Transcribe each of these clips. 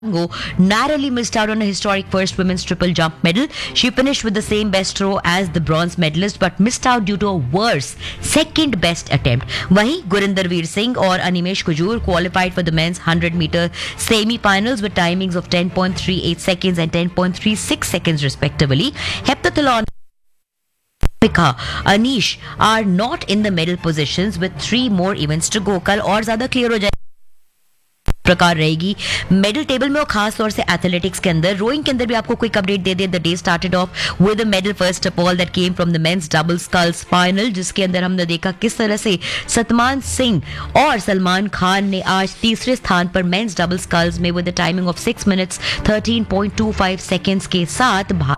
Go narrowly missed out on a historic first women's triple jump medal. She finished with the same best throw as the bronze medalist but missed out due to a worse second best attempt. वहीं गुरिंदर वीर सिंह और Animesh Kujur qualified for the men's 100 meter semi-finals with timings of 10.38 seconds and 10.36 seconds respectively. Heptathlon Mika, Anish are not in the medal positions with three more events to go. कल और ज्यादा clear हो जाए प्रकार रहेगी medal table में और खास तौर से एथलेटिक्स के अंदर रोइंग के अंदर भी आपको क्विक अपडेट दे दे the day started off with a medal first of all that came from the men's double sculls final जिसके अंदर हमने देखा किस तरह से सतमान सिंह और सलमान खान ने आज तीसरे स्थान पर मेंस डबल स्कल्स में with the timing of six minutes thirteen point two five seconds के साथ भा-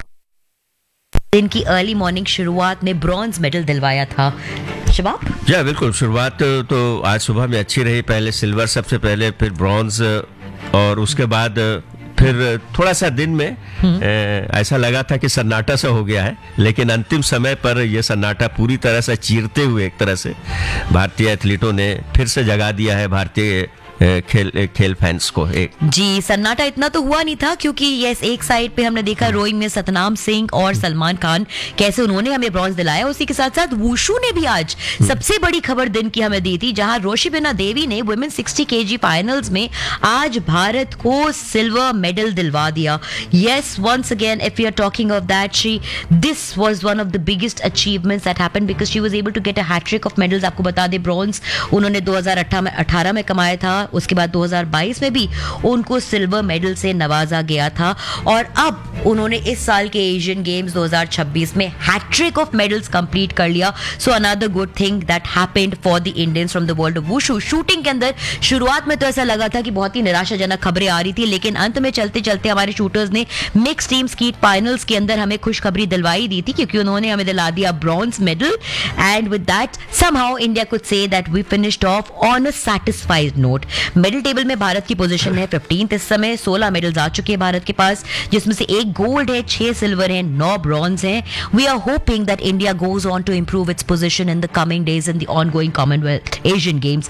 दिन की अर्ली मॉर्निंग शुरुआत में ब्रॉन्ज मेडल दिलवाया था शबाब जी हाँ, बिल्कुल शुरुआत तो आज सुबह में अच्छी रही पहले सिल्वर सबसे पहले फिर ब्रॉन्ज और उसके बाद फिर थोड़ा सा दिन में ए, ऐसा लगा था कि सन्नाटा सा हो गया है लेकिन अंतिम समय पर यह सन्नाटा पूरी तरह से चीरते हुए एक तरह से भारतीय एथलीटों ने फिर से जगा दिया है भारतीय ए, खेल ए, खेल फैंस को एक जी सन्नाटा इतना तो हुआ नहीं था क्योंकि यस एक साइड पे हमने देखा रोइंग में सतनाम सिंह और सलमान खान कैसे उन्होंने हमें ब्रॉन्ज दिलाया उसी के साथ साथ वुशु ने भी आज सबसे बड़ी खबर दिन की हमें दी थी जहां रोशिबिना देवी ने वुमेन 60 केजी फाइनल्स में आज भारत को सिल्वर मेडल दिलवा दिया yes once again if you are talking of that she this was one of the biggest achievements that happened because she was able to get a hattrick of medals आपको बता दें bronze उन्होंने 2018 में 18 में कमाया था उसके बाद 2022 में भी उनको सिल्वर मेडल से नवाजा गया था और अब उन्होंने इस साल के एशियन गेम्स 2026 में हैट्रिक ऑफ मेडल्स कंप्लीट कर लिया so another good thing that happened for the Indians from the world of wushu shooting के अंदर शुरुआत में तो ऐसा लगा था कि बहुत ही निराशाजनक खबरें आ रही थी लेकिन अंत में चलते चलते हमारे शूटर्स ने मिक्स टीम स्कीट फाइनल्स के अंदर हमें खुशखबरी दिलवाई दी थी क्योंकि उन्होंने हमें दिला दिया bronze medal and with that somehow India could say that we finished off on a satisfied note medal table में भारत की पोजीशन है 15 इस समय 16 मेडल्स आ चुके हैं भारत के पास जिसमें से एक गोल्ड है छह सिल्वर है नौ ब्रॉन्ज हैं we are hoping that India goes on to improve its position in the coming days in the ongoing Commonwealth Asian Games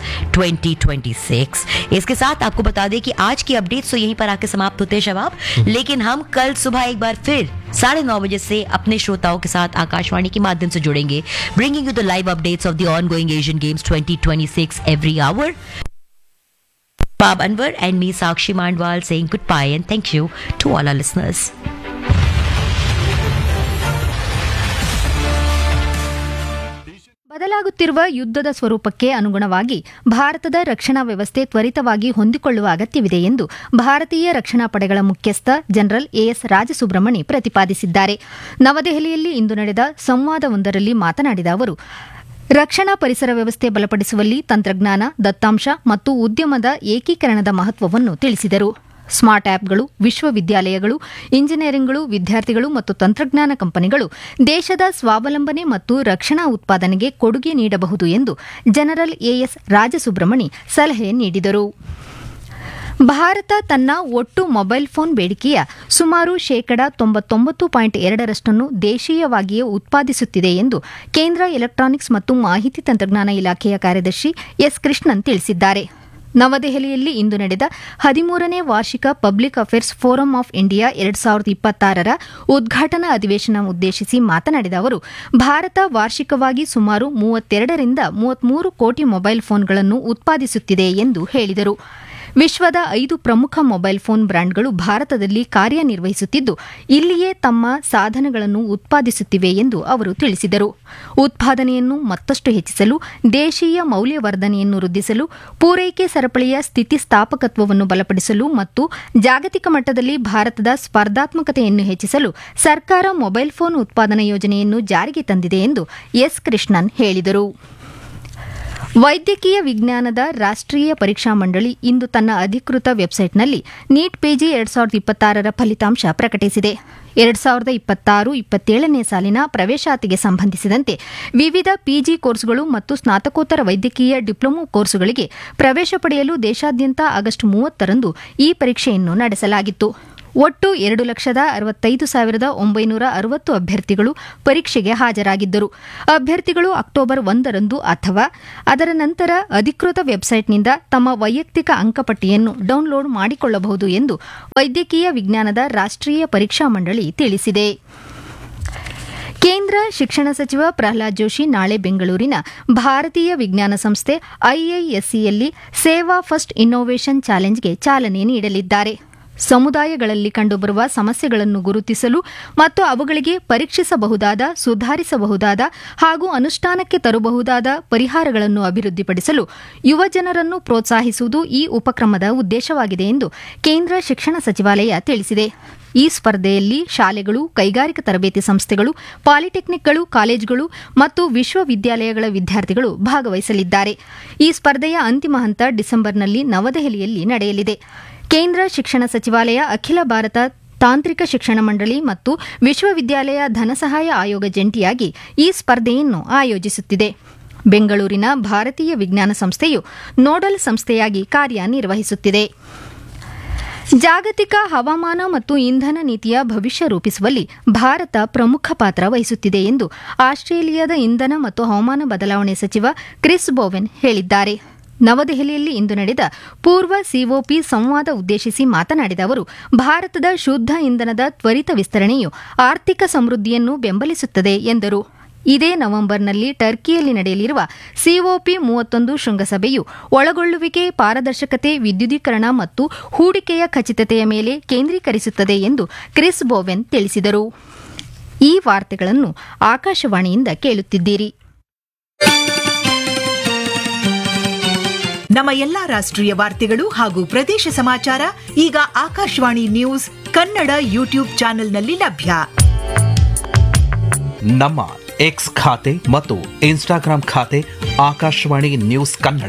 2026 इसके साथ आपको बता दें कि आज की अपडेट्स तो यहीं पर आके समाप्त होते हैं शबाब लेकिन हम कल सुबह एक बार फिर साढ़े नौ बजे से अपने श्रोताओं के साथ आकाशवाणी के माध्यम से जुड़ेंगे bringing you the live updates of the ongoing Asian Games 2026 every hour Bob Anwar and me, Sakshi Mandwal, saying goodbye and thank you to all our listeners. ಬದಲಾಗುತ್ತಿರುವ ಯುದ್ಧದ ಸ್ವರೂಪಕ್ಕೆ ಅನುಗುಣವಾಗಿ ಭಾರತದ ರಕ್ಷಣಾ ವ್ಯವಸ್ಥೆ ತ್ವರಿತವಾಗಿ ಹೊಂದಿಕೊಳ್ಳುವ ಅಗತ್ಯವಿದೆ ಎಂದು ಭಾರತೀಯ ರಕ್ಷಣಾ ಪಡೆಗಳ ಮುಖ್ಯಸ್ಥ ಜನರಲ್ ಎಎಸ್ ರಾಜಸುಬ್ರಹ್ಮಣಿ ಪ್ರತಿಪಾದಿಸಿದ್ದಾರೆ ನವದೆಹಲಿಯಲ್ಲಿ ಇಂದು ನಡೆದ ಸಂವಾದವೊಂದರಲ್ಲಿ ಮಾತನಾಡಿದ ಅವರು ರಕ್ಷಣಾ ಪರಿಸರ ವ್ಯವಸ್ಥೆ ಬಲಪಡಿಸುವಲ್ಲಿ ತಂತ್ರಜ್ಞಾನ ದತ್ತಾಂಶ ಮತ್ತು ಉದ್ಯಮದ ಏಕೀಕರಣದ ಮಹತ್ವವನ್ನು ತಿಳಿಸಿದರು ಸ್ಮಾರ್ಟ್ ಆ್ಯಪ್ಗಳು ವಿಶ್ವವಿದ್ಯಾಲಯಗಳು ಇಂಜಿನಿಯರಿಂಗ್ಗಳು ವಿದ್ಯಾರ್ಥಿಗಳು ಮತ್ತು ತಂತ್ರಜ್ಞಾನ ಕಂಪನಿಗಳು ದೇಶದ ಸ್ವಾವಲಂಬನೆ ಮತ್ತು ರಕ್ಷಣಾ ಉತ್ಪಾದನೆಗೆ ಕೊಡುಗೆ ನೀಡಬಹುದು ಎಂದು ಜನರಲ್ ಎಎಸ್ ರಾಜಸುಬ್ರಹ್ಮಣಿ ಸಲಹೆ ನೀಡಿದರು ಭಾರತ ತನ್ನ ಒಟ್ಟು ಮೊಬೈಲ್ ಫೋನ್ ಬೇಡಿಕೆಯ ಸುಮಾರು ಶೇಕಡ ತೊಂಬತ್ತೊಂಬತ್ತು ಪಾಯಿಂಟ್ ಎರಡರಷ್ಟನ್ನು ದೇಶೀಯವಾಗಿಯೇ ಉತ್ಪಾದಿಸುತ್ತಿದೆ ಎಂದು ಕೇಂದ್ರ ಎಲೆಕ್ಟ್ರಾನಿಕ್ಸ್ ಮತ್ತು ಮಾಹಿತಿ ತಂತ್ರಜ್ಞಾನ ಇಲಾಖೆಯ ಕಾರ್ಯದರ್ಶಿ ಎಸ್ ಕೃಷ್ಣನ್ ತಿಳಿಸಿದ್ದಾರೆ ನವದೆಹಲಿಯಲ್ಲಿ ಇಂದು ನಡೆದ ಹದಿಮೂರನೇ ವಾರ್ಷಿಕ public affairs forum of India ಎರಡ್ ಸಾವಿರದ ಇಪ್ಪತ್ತಾರರ ಉದ್ಘಾಟನಾ ಅಧಿವೇಶನ ಉದ್ದೇಶಿಸಿ ಮಾತನಾಡಿದ ಅವರು ಭಾರತ ವಾರ್ಷಿಕವಾಗಿ ಸುಮಾರು ಮೂವತ್ತೆರಡರಿಂದ ಮೂವತ್ಮೂರು ಕೋಟಿ ಮೊಬೈಲ್ ಫೋನ್ಗಳನ್ನು ಉತ್ಪಾದಿಸುತ್ತಿದೆ ಎಂದು ಹೇಳಿದರು ವಿಶ್ವದ ಐದು ಪ್ರಮುಖ ಮೊಬೈಲ್ ಫೋನ್ ಬ್ರ್ಯಾಂಡ್ಗಳು ಭಾರತದಲ್ಲಿ ಕಾರ್ಯನಿರ್ವಹಿಸುತ್ತಿದ್ದು ಇಲ್ಲಿಯೇ ತಮ್ಮ ಸಾಧನಗಳನ್ನು ಉತ್ಪಾದಿಸುತ್ತಿವೆ ಎಂದು ಅವರು ತಿಳಿಸಿದರು ಉತ್ಪಾದನೆಯನ್ನು ಮತ್ತಷ್ಟು ಹೆಚ್ಚಿಸಲು ದೇಶೀಯ ಮೌಲ್ಯವರ್ಧನೆಯನ್ನು ವೃದ್ಧಿಸಲು ಪೂರೈಕೆ ಸರಪಳಿಯ ಸ್ಥಿತಿಸ್ಥಾಪಕತ್ವವನ್ನು ಬಲಪಡಿಸಲು ಮತ್ತು ಜಾಗತಿಕ ಮಟ್ಟದಲ್ಲಿ ಭಾರತದ ಸ್ಪರ್ಧಾತ್ಮಕತೆಯನ್ನು ಹೆಚ್ಚಿಸಲು ಸರ್ಕಾರ ಮೊಬೈಲ್ ಫೋನ್ ಉತ್ಪಾದನಾ ಯೋಜನೆಯನ್ನು ಜಾರಿಗೆ ತಂದಿದೆ ಎಂದು ಎಸ್ ಕೃಷ್ಣನ್ ಹೇಳಿದರು ವೈದ್ಯಕೀಯ ವಿಜ್ಞಾನದ ರಾಷ್ಟ್ರೀಯ ಪರೀಕ್ಷಾ ಮಂಡಳಿ ಇಂದು ತನ್ನ ಅಧಿಕೃತ ವೆಬ್ಸೈಟ್ನಲ್ಲಿ ನೀಟ್ ಪಿಜಿ ಎರಡ್ ಸಾವಿರದ ಇಪ್ಪತ್ತಾರರ ಫಲಿತಾಂಶ ಪ್ರಕಟಿಸಿದೆ ಎರಡ್ ಸಾವಿರದ ಇಪ್ಪತ್ತಾರು ಇಪ್ಪತ್ತೇಳನೇ ಸಾಲಿನ ಪ್ರವೇಶಾತಿಗೆ ಸಂಬಂಧಿಸಿದಂತೆ ವಿವಿಧ ಪಿಜಿ ಕೋರ್ಸ್ಗಳು ಮತ್ತು ಸ್ನಾತಕೋತ್ತರ ವೈದ್ಯಕೀಯ ಡಿಪ್ಲೊಮೊ ಕೋರ್ಸುಗಳಿಗೆ ಪ್ರವೇಶ ಪಡೆಯಲು ದೇಶಾದ್ಯಂತ ಆಗಸ್ಟ್ ಮೂವತ್ತರಂದು ಈ ಪರೀಕ್ಷೆಯನ್ನು ನಡೆಸಲಾಗಿತ್ತು ಒಟ್ಟು ಎರಡು ಲಕ್ಷದ ಅರವತ್ತೈದು ಸಾವಿರದ ಒಂಬೈನೂರ ಅರವತ್ತು ಅಭ್ಯರ್ಥಿಗಳು ಪರೀಕ್ಷೆಗೆ ಹಾಜರಾಗಿದ್ದರು ಅಭ್ಯರ್ಥಿಗಳು ಅಕ್ಟೋಬರ್ ಒಂದರಂದು ಅಥವಾ ಅದರ ನಂತರ ಅಧಿಕೃತ ವೆಬ್ಸೈಟ್ನಿಂದ ತಮ್ಮ ವೈಯಕ್ತಿಕ ಅಂಕಪಟ್ಟಿಯನ್ನು ಡೌನ್ಲೋಡ್ ಮಾಡಿಕೊಳ್ಳಬಹುದು ಎಂದು ವೈದ್ಯಕೀಯ ವಿಜ್ಞಾನದ ರಾಷ್ಟ್ರೀಯ ಪರೀಕ್ಷಾ ಮಂಡಳಿ ತಿಳಿಸಿದೆ ಕೇಂದ್ರ ಶಿಕ್ಷಣ ಸಚಿವ ಪ್ರಹ್ಲಾದ್ ಜೋಶಿ ನಾಳೆ ಬೆಂಗಳೂರಿನ ಭಾರತೀಯ ವಿಜ್ಞಾನ ಸಂಸ್ಥೆ ಐಐಎಸ್ಸಿಯಲ್ಲಿ ಸೇವಾ ಫಸ್ಟ್ ಇನ್ನೋವೇಷನ್ ಚಾಲೆಂಜ್ಗೆ ಚಾಲನೆ ನೀಡಲಿದ್ದಾರೆ ಸಮುದಾಯಗಳಲ್ಲಿ ಕಂಡುಬರುವ ಸಮಸ್ಯೆಗಳನ್ನು ಗುರುತಿಸಲು ಮತ್ತು ಅವುಗಳಿಗೆ ಪರೀಕ್ಷಿಸಬಹುದಾದ ಸುಧಾರಿಸಬಹುದಾದ ಹಾಗೂ ಅನುಷ್ಠಾನಕ್ಕೆ ತರಬಹುದಾದ ಪರಿಹಾರಗಳನ್ನು ಅಭಿವೃದ್ಧಿಪಡಿಸಲು ಯುವ ಜನರನ್ನು ಪ್ರೋತ್ಸಾಹಿಸುವುದು ಈ ಉಪಕ್ರಮದ ಉದ್ದೇಶವಾಗಿದೆ ಎಂದು ಕೇಂದ್ರ ಶಿಕ್ಷಣ ಸಚಿವಾಲಯ ತಿಳಿಸಿದೆ ಈ ಸ್ಪರ್ಧೆಯಲ್ಲಿ ಶಾಲೆಗಳು ಕೈಗಾರಿಕಾ ತರಬೇತಿ ಸಂಸ್ಥೆಗಳು ಪಾಲಿಟೆಕ್ನಿಕ್ಗಳು ಕಾಲೇಜುಗಳು ಮತ್ತು ವಿಶ್ವವಿದ್ಯಾಲಯಗಳ ವಿದ್ಯಾರ್ಥಿಗಳು ಭಾಗವಹಿಸಲಿದ್ದಾರೆ ಈ ಸ್ಪರ್ಧೆಯ ಅಂತಿಮ ಹಂತ ಡಿಸೆಂಬರ್ನಲ್ಲಿ ನವದೆಹಲಿಯಲ್ಲಿ ನಡೆಯಲಿದೆ ಕೇಂದ್ರ ಶಿಕ್ಷಣ ಸಚಿವಾಲಯ ಅಖಿಲ ಭಾರತ ತಾಂತ್ರಿಕ ಶಿಕ್ಷಣ ಮಂಡಳಿ ಮತ್ತು ವಿಶ್ವವಿದ್ಯಾಲಯ ಧನಸಹಾಯ ಆಯೋಗ ಜಂಟಿಯಾಗಿ ಈ ಸ್ಪರ್ಧೆಯನ್ನು ಆಯೋಜಿಸುತ್ತಿದೆ ಬೆಂಗಳೂರಿನ ಭಾರತೀಯ ವಿಜ್ಞಾನ ಸಂಸ್ಥೆಯು ನೋಡಲ್ ಸಂಸ್ಥೆಯಾಗಿ ಕಾರ್ಯನಿರ್ವಹಿಸುತ್ತಿದೆ ಜಾಗತಿಕ ಹವಾಮಾನ ಮತ್ತು ಇಂಧನ ನೀತಿಯ ಭವಿಷ್ಯ ರೂಪಿಸುವಲ್ಲಿ ಭಾರತ ಪ್ರಮುಖ ಪಾತ್ರ ವಹಿಸುತ್ತಿದೆ ಎಂದು ಆಸ್ಟ್ರೇಲಿಯಾದ ಇಂಧನ ಮತ್ತು ಹವಾಮಾನ ಬದಲಾವಣೆ ಸಚಿವ ಕ್ರಿಸ್ ಬೋವೆನ್ ಹೇಳಿದ್ದಾರೆ ನವದೆಹಲಿಯಲ್ಲಿ ಇಂದು ನಡೆದ ಪೂರ್ವ ಸಿಒಪಿ ಸಂವಾದ ಉದ್ದೇಶಿಸಿ ಮಾತನಾಡಿದ ಅವರು ಭಾರತದ ಶುದ್ಧ ಇಂಧನದ ತ್ವರಿತ ವಿಸ್ತರಣೆಯು ಆರ್ಥಿಕ ಸಮೃದ್ಧಿಯನ್ನು ಬೆಂಬಲಿಸುತ್ತದೆ ಎಂದರು ಇದೇ ನವೆಂಬರ್ನಲ್ಲಿ ಟರ್ಕಿಯಲ್ಲಿ ನಡೆಯಲಿರುವ ಸಿಒಪಿ ಮೂವತ್ತೊಂದು ಶೃಂಗಸಭೆಯು ಒಳಗೊಳ್ಳುವಿಕೆ ಪಾರದರ್ಶಕತೆ ವಿದ್ಯುದೀಕರಣ ಮತ್ತು ಹೂಡಿಕೆಯ ಖಚಿತತೆಯ ಮೇಲೆ ಕೇಂದ್ರೀಕರಿಸುತ್ತದೆ ಎಂದು ಕ್ರಿಸ್ ಬೋವೆನ್ ತಿಳಿಸಿದರು ಈ ವಾರ್ತೆಗಳನ್ನು ಆಕಾಶವಾಣಿಯಿಂದ ಕೇಳುತ್ತಿದ್ದೀರಿ ನಮ್ಮ ಎಲ್ಲಾ ರಾಷ್ಟ್ರೀಯ ವಾರ್ತೆಗಳು ಹಾಗೂ ಪ್ರದೇಶ ಸಮಾಚಾರ ಈಗ ಆಕಾಶವಾಣಿ ನ್ಯೂಸ್ ಕನ್ನಡ ಯೂಟ್ಯೂಬ್ ಚಾನೆಲ್ನಲ್ಲಿ ಲಭ್ಯ ನಮ್ಮ ಎಕ್ಸ್ ಖಾತೆ ಮತ್ತು ಇನ್ಸ್ಟಾಗ್ರಾಂ ಖಾತೆ ಆಕಾಶವಾಣಿ ನ್ಯೂಸ್ ಕನ್ನಡ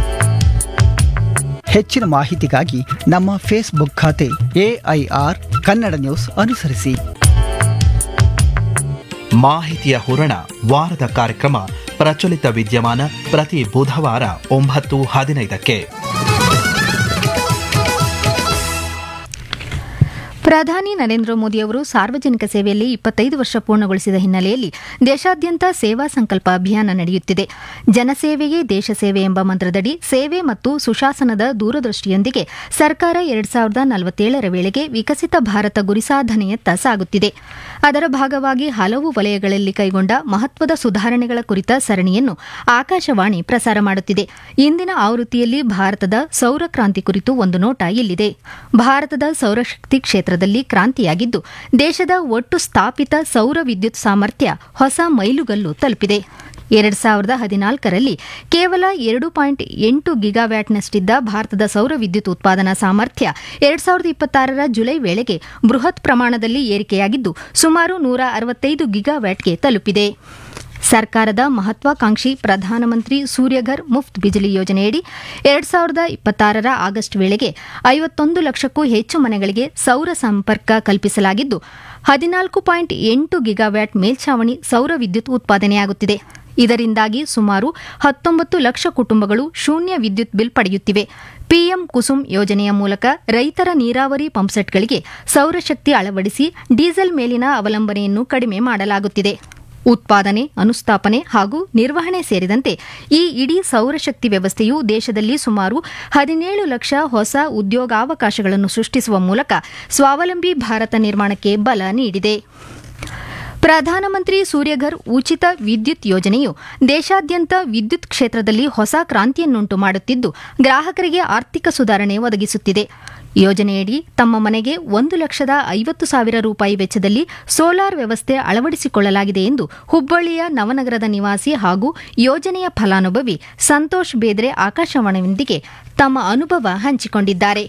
ಹೆಚ್ಚಿನ ಮಾಹಿತಿಗಾಗಿ ನಮ್ಮ ಫೇಸ್ಬುಕ್ ಖಾತೆ ಎಐಆರ್ ಕನ್ನಡ ನ್ಯೂಸ್ ಅನುಸರಿಸಿ ಮಾಹಿತಿಯ ಹೂರಣ ವಾರದ ಕಾರ್ಯಕ್ರಮ ಪ್ರಚಲಿತ ವಿದ್ಯಮಾನ ಪ್ರತಿ ಬುಧವಾರ ಒಂಬತ್ತು ಹದಿನೈದಕ್ಕೆ ಪ್ರಧಾನಿ ನರೇಂದ್ರ ಮೋದಿ ಅವರು ಸಾರ್ವಜನಿಕ ಸೇವೆಯಲ್ಲಿ ಇಪ್ಪತ್ತೈದು ವರ್ಷ ಪೂರ್ಣಗೊಳಿಸಿದ ಹಿನ್ನೆಲೆಯಲ್ಲಿ ದೇಶಾದ್ಯಂತ ಸೇವಾ ಸಂಕಲ್ಪ ಅಭಿಯಾನ ನಡೆಯುತ್ತಿದೆ ಜನಸೇವೆಯೇ ದೇಶ ಸೇವೆ ಎಂಬ ಮಂತ್ರದಡಿ ಸೇವೆ ಮತ್ತು ಸುಶಾಸನದ ದೂರದೃಷ್ಟಿಯೊಂದಿಗೆ ಸರ್ಕಾರ ಎರಡ್ ಸಾವಿರದ ನಲವತ್ತೇಳರ ವೇಳೆಗೆ ವಿಕಸಿತ ಭಾರತ ಗುರಿ ಸಾಧನೆಯತ್ತ ಸಾಗುತ್ತಿದೆ ಅದರ ಭಾಗವಾಗಿ ಹಲವು ವಲಯಗಳಲ್ಲಿ ಕೈಗೊಂಡ ಮಹತ್ವದ ಸುಧಾರಣೆಗಳ ಕುರಿತ ಸರಣಿಯನ್ನು ಆಕಾಶವಾಣಿ ಪ್ರಸಾರ ಮಾಡುತ್ತಿದೆ ಇಂದಿನ ಆವೃತ್ತಿಯಲ್ಲಿ ಭಾರತದ ಸೌರ ಕ್ರಾಂತಿ ಕುರಿತು ಒಂದು ನೋಟ ಇಲ್ಲಿದೆ ಭಾರತದ ಸೌರಶಕ್ತಿ ಕ್ಷೇತ್ರದಲ್ಲಿ ಕ್ರಾಂತಿಯಾಗಿದ್ದು ದೇಶದ ಒಟ್ಟು ಸ್ಥಾಪಿತ ಸೌರ ವಿದ್ಯುತ್ ಸಾಮರ್ಥ್ಯ ಹೊಸ ಮೈಲುಗಲ್ಲು ತಲುಪಿದೆ ಎರಡ್ ಸಾವಿರದ ಹದಿನಾಲ್ಕರಲ್ಲಿ ಕೇವಲ ಎರಡು ಪಾಯಿಂಟ್ ಎಂಟು ಗಿಗಾವ್ಯಾಟ್ನಷ್ಟಿದ್ದ ಭಾರತದ ಸೌರ ವಿದ್ಯುತ್ ಉತ್ಪಾದನಾ ಸಾಮರ್ಥ್ಯ ಎರಡ್ ಸಾವಿರದ ಇಪ್ಪತ್ತಾರರ ಜುಲೈ ವೇಳೆಗೆ ಬೃಹತ್ ಪ್ರಮಾಣದಲ್ಲಿ ಏರಿಕೆಯಾಗಿದ್ದು ಸುಮಾರು ನೂರ ಅರವತ್ತೈದು ಗಿಗಾವ್ಯಾಟ್ಗೆ ತಲುಪಿದೆ ಸರ್ಕಾರದ ಮಹತ್ವಾಕಾಂಕ್ಷಿ ಪ್ರಧಾನಮಂತ್ರಿ ಸೂರ್ಯಘರ್ ಮುಫ್ತ್ ಬಿಜಿಲಿ ಯೋಜನೆಯಡಿ ಎರಡ್ ಸಾವಿರದ ಇಪ್ಪತ್ತಾರರ ಆಗಸ್ಟ್ ವೇಳೆಗೆ ಐವತ್ತೊಂದು ಲಕ್ಷಕ್ಕೂ ಹೆಚ್ಚು ಮನೆಗಳಿಗೆ ಸೌರ ಸಂಪರ್ಕ ಕಲ್ಪಿಸಲಾಗಿದ್ದು ಹದಿನಾಲ್ಕು ಪಾಯಿಂಟ್ ಎಂಟು ಗಿಗಾವ್ಯಾಟ್ ಮೇಲ್ಛಾವಣಿ ಸೌರ ವಿದ್ಯುತ್ ಉತ್ಪಾದನೆಯಾಗುತ್ತಿದೆ ಇದರಿಂದಾಗಿ ಸುಮಾರು ಹತ್ತೊಂಬತ್ತು ಲಕ್ಷ ಕುಟುಂಬಗಳು ಶೂನ್ಯ ವಿದ್ಯುತ್ ಬಿಲ್ ಪಡೆಯುತ್ತಿವೆ ಪಿಎಂ ಕುಸುಮ್ ಯೋಜನೆಯ ಮೂಲಕ ರೈತರ ನೀರಾವರಿ ಪಂಪ್ಸೆಟ್ಗಳಿಗೆ ಸೌರಶಕ್ತಿ ಅಳವಡಿಸಿ ಡೀಸೆಲ್ ಮೇಲಿನ ಅವಲಂಬನೆಯನ್ನು ಕಡಿಮೆ ಮಾಡಲಾಗುತ್ತಿದೆ ಉತ್ಪಾದನೆ ಅನುಸ್ಥಾಪನೆ ಹಾಗೂ ನಿರ್ವಹಣೆ ಸೇರಿದಂತೆ ಈ ಇಡೀ ಸೌರಶಕ್ತಿ ವ್ಯವಸ್ಥೆಯು ದೇಶದಲ್ಲಿ ಸುಮಾರು ಹದಿನೇಳು ಲಕ್ಷ ಹೊಸ ಉದ್ಯೋಗಾವಕಾಶಗಳನ್ನು ಸೃಷ್ಟಿಸುವ ಮೂಲಕ ಸ್ವಾವಲಂಬಿ ಭಾರತ ನಿರ್ಮಾಣಕ್ಕೆ ಬಲ ನೀಡಿದೆ ಪ್ರಧಾನಮಂತ್ರಿ ಸೂರ್ಯಘರ್ ಉಚಿತ ವಿದ್ಯುತ್ ಯೋಜನೆಯು ದೇಶಾದ್ಯಂತ ವಿದ್ಯುತ್ ಕ್ಷೇತ್ರದಲ್ಲಿ ಹೊಸ ಕ್ರಾಂತಿಯನ್ನುಂಟು ಮಾಡುತ್ತಿದ್ದು ಗ್ರಾಹಕರಿಗೆ ಆರ್ಥಿಕ ಸುಧಾರಣೆ ಒದಗಿಸುತ್ತಿದೆ ಯೋಜನೆಯಡಿ ತಮ್ಮ ಮನೆಗೆ ಒಂದು ಲಕ್ಷದ ಐವತ್ತು ಸಾವಿರ ರೂಪಾಯಿ ವೆಚ್ಚದಲ್ಲಿ ಸೋಲಾರ್ ವ್ಯವಸ್ಥೆ ಅಳವಡಿಸಿಕೊಳ್ಳಲಾಗಿದೆ ಎಂದು ಹುಬ್ಬಳ್ಳಿಯ ನವನಗರದ ನಿವಾಸಿ ಹಾಗೂ ಯೋಜನೆಯ ಫಲಾನುಭವಿ ಸಂತೋಷ್ ಬೇದ್ರೆ ಆಕಾಶವಾಣಿಯೊಂದಿಗೆ ತಮ್ಮ ಅನುಭವ ಹಂಚಿಕೊಂಡಿದ್ದಾರೆ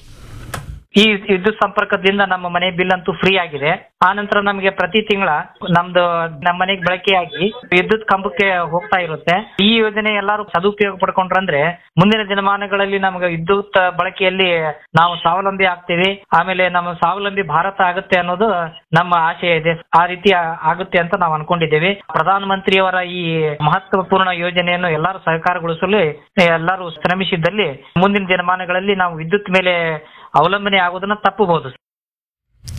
ಈ ವಿದ್ಯುತ್ ಸಂಪರ್ಕದಿಂದ ನಮ್ಮ ಮನೆ ಬಿಲ್ ಅಂತೂ ಫ್ರೀ ಆಗಿದೆ ಆ ನಂತರ ನಮಗೆ ಪ್ರತಿ ತಿಂಗಳ ನಮ್ದು ನಮ್ಮ ಮನೆಗೆ ಬಳಕೆಯಾಗಿ ವಿದ್ಯುತ್ ಕಂಬಕ್ಕೆ ಹೋಗ್ತಾ ಇರುತ್ತೆ ಈ ಯೋಜನೆ ಎಲ್ಲರೂ ಸದುಪಯೋಗ ಪಡ್ಕೊಂಡ್ರಂದ್ರೆ ಮುಂದಿನ ದಿನಮಾನಗಳಲ್ಲಿ ನಮಗೆ ವಿದ್ಯುತ್ ಬಳಕೆಯಲ್ಲಿ ನಾವು ಸ್ವಾವಲಂಬಿ ಆಗ್ತೀವಿ ಆಮೇಲೆ ನಮ್ಮ ಸ್ವಾವಲಂಬಿ ಭಾರತ ಆಗುತ್ತೆ ಅನ್ನೋದು ನಮ್ಮ ಆಶಯ ಇದೆ ಆ ರೀತಿ ಆಗುತ್ತೆ ಅಂತ ನಾವು ಅನ್ಕೊಂಡಿದ್ದೇವೆ ಪ್ರಧಾನ ಮಂತ್ರಿಯವರ ಈ ಮಹತ್ವಪೂರ್ಣ ಯೋಜನೆಯನ್ನು ಎಲ್ಲರೂ ಸಹಕಾರಗೊಳಿಸಲು ಎಲ್ಲರೂ ಶ್ರಮಿಸಿದ್ದಲ್ಲಿ ಮುಂದಿನ ದಿನಮಾನಗಳಲ್ಲಿ ನಾವು ವಿದ್ಯುತ್ ಮೇಲೆ ಅವಲಂಬನೆ ಆಗೋದನ್ನ ತಪ್ಪಬಹುದು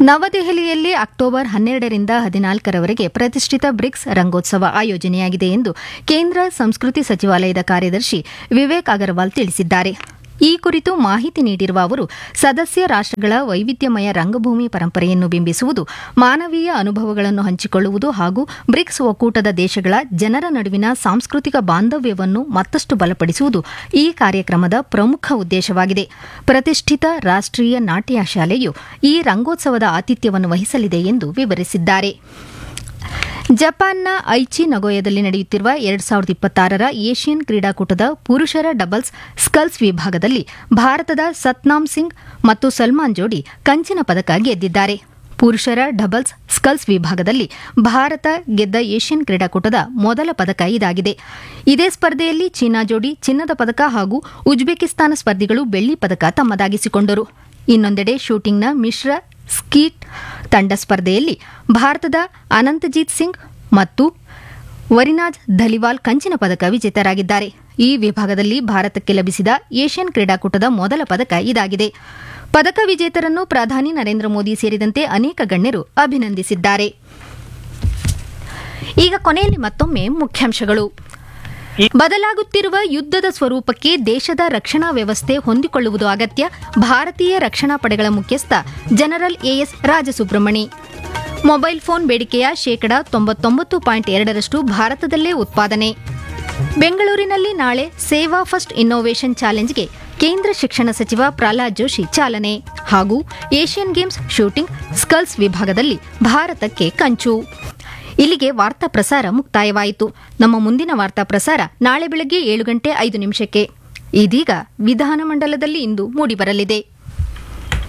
ನವದೆಹಲಿಯಲ್ಲಿ ಅಕ್ಟೋಬರ್ ಹನ್ನೆರಡರಿಂದ ಹದಿನಾಲ್ಕರವರೆಗೆ ಪ್ರತಿಷ್ಠಿತ ಬ್ರಿಕ್ಸ್ ರಂಗೋತ್ಸವ ಆಯೋಜನೆಯಾಗಿದೆ ಎಂದು ಕೇಂದ್ರ ಸಂಸ್ಕೃತಿ ಸಚಿವಾಲಯದ ಕಾರ್ಯದರ್ಶಿ ವಿವೇಕ್ ಅಗರ್ವಾಲ್ ತಿಳಿಸಿದ್ದಾರೆ ಈ ಕುರಿತು ಮಾಹಿತಿ ನೀಡಿರುವ ಅವರು ಸದಸ್ಯ ರಾಷ್ಟ್ರಗಳ ವೈವಿಧ್ಯಮಯ ರಂಗಭೂಮಿ ಪರಂಪರೆಯನ್ನು ಬಿಂಬಿಸುವುದು ಮಾನವೀಯ ಅನುಭವಗಳನ್ನು ಹಂಚಿಕೊಳ್ಳುವುದು ಹಾಗೂ ಬ್ರಿಕ್ಸ್ ಒಕ್ಕೂಟದ ದೇಶಗಳ ಜನರ ನಡುವಿನ ಸಾಂಸ್ಕೃತಿಕ ಬಾಂಧವ್ಯವನ್ನು ಮತ್ತಷ್ಟು ಬಲಪಡಿಸುವುದು ಈ ಕಾರ್ಯಕ್ರಮದ ಪ್ರಮುಖ ಉದ್ದೇಶವಾಗಿದೆ ಪ್ರತಿಷ್ಠಿತ ರಾಷ್ಟ್ರೀಯ ನಾಟ್ಯ ಶಾಲೆಯು ಈ ರಂಗೋತ್ಸವದ ಆತಿಥ್ಯವನ್ನು ವಹಿಸಲಿದೆ ಎಂದು ವಿವರಿಸಿದ್ದಾರೆ ಜಪಾನ್ನ ಐಚಿ ನಗೋಯದಲ್ಲಿ ನಡೆಯುತ್ತಿರುವ ಎರಡ್ ಸಾವಿರದ ಇಪ್ಪತ್ತಾರರ ಏಷ್ಯನ್ ಕ್ರೀಡಾಕೂಟದ ಪುರುಷರ ಡಬಲ್ಸ್ ಸ್ಕಲ್ಸ್ ವಿಭಾಗದಲ್ಲಿ ಭಾರತದ ಸತ್ನಾಮ್ ಸಿಂಗ್ ಮತ್ತು ಸಲ್ಮಾನ್ ಜೋಡಿ ಕಂಚಿನ ಪದಕ ಗೆದ್ದಿದ್ದಾರೆ ಪುರುಷರ ಡಬಲ್ಸ್ ಸ್ಕಲ್ಸ್ ವಿಭಾಗದಲ್ಲಿ ಭಾರತ ಗೆದ್ದ ಏಷ್ಯನ್ ಕ್ರೀಡಾಕೂಟದ ಮೊದಲ ಪದಕ ಇದಾಗಿದೆ ಇದೇ ಸ್ಪರ್ಧೆಯಲ್ಲಿ ಚೀನಾ ಜೋಡಿ ಚಿನ್ನದ ಪದಕ ಹಾಗೂ ಉಜ್ಬೇಕಿಸ್ತಾನ ಸ್ಪರ್ಧಿಗಳು ಬೆಳ್ಳಿ ಪದಕ ತಮ್ಮದಾಗಿಸಿಕೊಂಡರು ಇನ್ನೊಂದೆಡೆ ಶೂಟಿಂಗ್ನ ಮಿಶ್ರ ಸ್ಕೀಟ್ ತಂಡ ಸ್ಪರ್ಧೆಯಲ್ಲಿ ಭಾರತದ ಅನಂತಜೀತ್ ಸಿಂಗ್ ಮತ್ತು ವರಿನಾಜ್ ಧಲಿವಾಲ್ ಕಂಚಿನ ಪದಕ ವಿಜೇತರಾಗಿದ್ದಾರೆ ಈ ವಿಭಾಗದಲ್ಲಿ ಭಾರತಕ್ಕೆ ಲಭಿಸಿದ ಏಷ್ಯನ್ ಕ್ರೀಡಾಕೂಟದ ಮೊದಲ ಪದಕ ಇದಾಗಿದೆ ಪದಕ ವಿಜೇತರನ್ನು ಪ್ರಧಾನಿ ನರೇಂದ್ರ ಮೋದಿ ಸೇರಿದಂತೆ ಅನೇಕ ಗಣ್ಯರು ಅಭಿನಂದಿಸಿದ್ದಾರೆ ಈಗ ಕೊನೆಯಲ್ಲಿ ಮತ್ತೊಮ್ಮೆ ಮುಖ್ಯಾಂಶಗಳು ಬದಲಾಗುತ್ತಿರುವ ಯುದ್ಧದ ಸ್ವರೂಪಕ್ಕೆ ದೇಶದ ರಕ್ಷಣಾ ವ್ಯವಸ್ಥೆ ಹೊಂದಿಕೊಳ್ಳುವುದು ಅಗತ್ಯ ಭಾರತೀಯ ರಕ್ಷಣಾ ಪಡೆಗಳ ಮುಖ್ಯಸ್ಥ general AS Rajasubramani mobile phone ಬೇಡಿಕೆಯ ಶೇಕಡಾ ತೊಂಬತ್ತೊಂಬತ್ತು ಪಾಯಿಂಟ್ ಎರಡರಷ್ಟು ಭಾರತದಲ್ಲೇ ಉತ್ಪಾದನೆ ಬೆಂಗಳೂರಿನಲ್ಲಿ ನಾಳೆ ಸೇವಾ ಫಸ್ಟ್ ಇನ್ನೋವೇಷನ್ ಚಾಲೆಂಜ್ಗೆ ಕೇಂದ್ರ ಶಿಕ್ಷಣ ಸಚಿವ ಪ್ರಹ್ಲಾದ್ ಜೋಶಿ ಚಾಲನೆ ಹಾಗೂ ಏಷ್ಯನ್ ಗೇಮ್ಸ್ ಶೂಟಿಂಗ್ ಸ್ಕಲ್ಸ್ ವಿಭಾಗದಲ್ಲಿ ಭಾರತಕ್ಕೆ ಕಂಚು ಇಲ್ಲಿಗೆ ವಾರ್ತಾ ಪ್ರಸಾರ ಮುಕ್ತಾಯವಾಯಿತು ನಮ್ಮ ಮುಂದಿನ ವಾರ್ತಾ ಪ್ರಸಾರ ನಾಳೆ ಬೆಳಗ್ಗೆ ಏಳು ಗಂಟೆ ಐದು ನಿಮಿಷಕ್ಕೆ ಇದೀಗ ವಿಧಾನಮಂಡಲದಲ್ಲಿ ಇಂದು ಮೂಡಿಬರಲಿದೆ